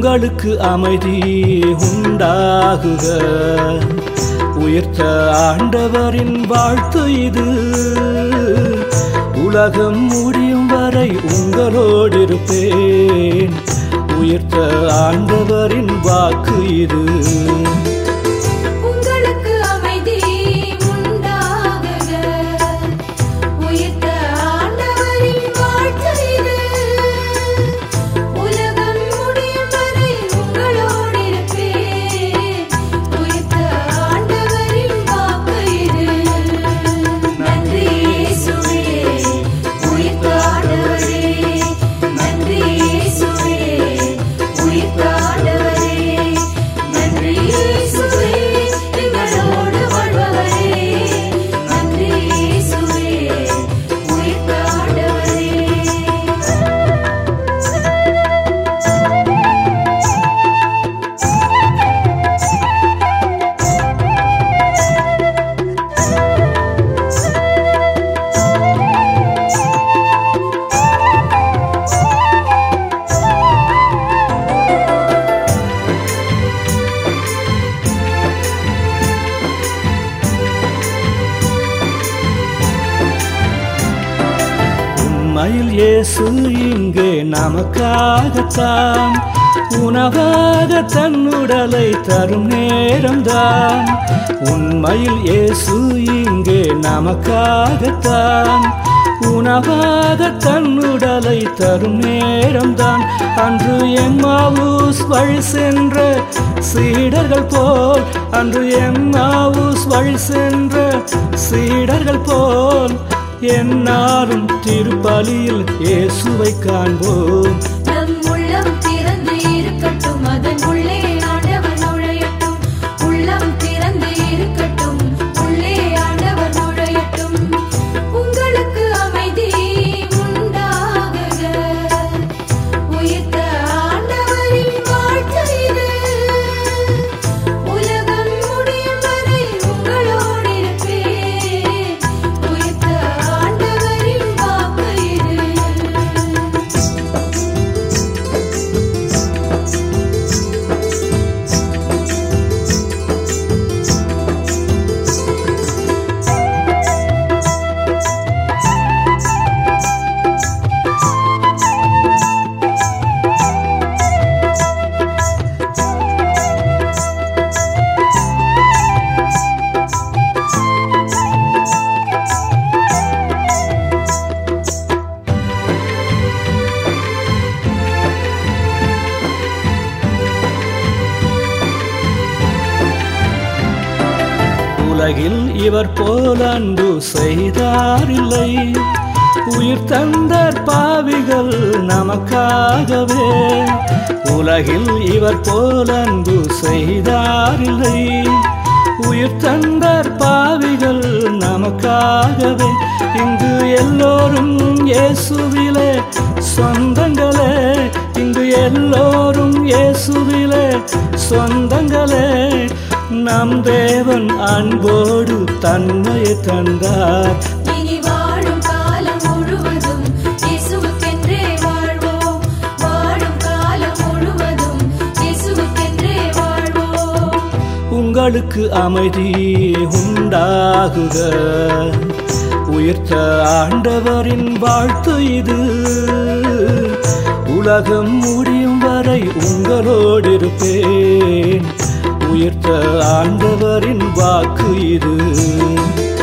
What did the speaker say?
உங்களுக்கு அமைதி உண்டாகுக உயர்த்த ஆண்டவரின் வாழ்த்து இது உலகம் முடியும் வரை உங்களோடு இருப்பேன் உயர்த்த ஆண்டவரின் வாக்கு இது உங்களுக்கு அமைதி உண்டாகுக உயிர்த்த ஆண்டவரின் வாழ்த்து இது உலகம் முடியும் வரை உங்களோடு இருப்பேன் உயிர்த்த ஆண்டவரின் வாக்கு இது நன்றி இயேசுவே உயிர்த்த ஆண்டவரே நன்றி இயேசுவே உயிர்த்த ஆண்டவரே நன்றி இயேசுவே எங்களோடு வாழ்பவரே நன்றி இயேசுவே உயிர்த்த ஆண்டவரே உண்மையில் இயேசு இங்கே நமக்காகத்தான் உணவாக தன்னுடலை தரும் நேரம்தான் உண்மையில் இயேசு இங்கே நமக்காகத்தான் உணவாக தன்னுடலை தரும் நேரம்தான் அன்று எம்மாவூஸ் வழி சென்ற சீடர்கள் போல் அன்று எம்மாவூஸ் வழி சென்ற சீடர்கள் போல் என்னாலும் திருப்பலியில் இயேசுவை காண்போம் நம் உள்ளம் திறந்து இருக்கட்டும் அதன் உள்ளே ஆண்டவர் நுழையட்டும் உள்ளம் திறந்து இருக்கட்டும் உள்ளே ஆண்டவர் நுழையட்டும் உங்களுக்கு அமைதி உண்டாகுக உயிர்த்த ஆண்டவரின் வாழ்த்து இது உலகம் முடியும் வரை உங்களோடு இருப்பேன் உயிர்த்த ஆண்டவரின் வாக்கு இது உலகில் இவர் போல் அன்பு செய்தாரில்லை உயிர் தந்தார் பாவிகள் நமக்காகவே உலகில் இவர் போல் அன்பு செய்தாரில்லை உயிர் தந்தார் பாவிகள் நமக்காகவே இங்கு எல்லோரும் இயேசுவிலே சொந்தங்களே இங்கு எல்லோரும் இயேசுவிலே சொந்தங்களே நம் தேவன் அன்போடு தன்மையை தந்தார் இனி வாழும் காலம் முழுவதும் இயேசுவுக்கென்றே வாழ்வோம் வாழும் காலம் முழுவதும் இயேசுவுக்கென்றே வாழ்வோம் உங்களுக்கு அமைதி உண்டாகுக உயர்த்த ஆண்டவரின் வாழ்த்து இது உலகம் முடியும் வரை உங்களோடு இருப்பேன் உயர்த்த ஆண்டவரின் வாக்கு இது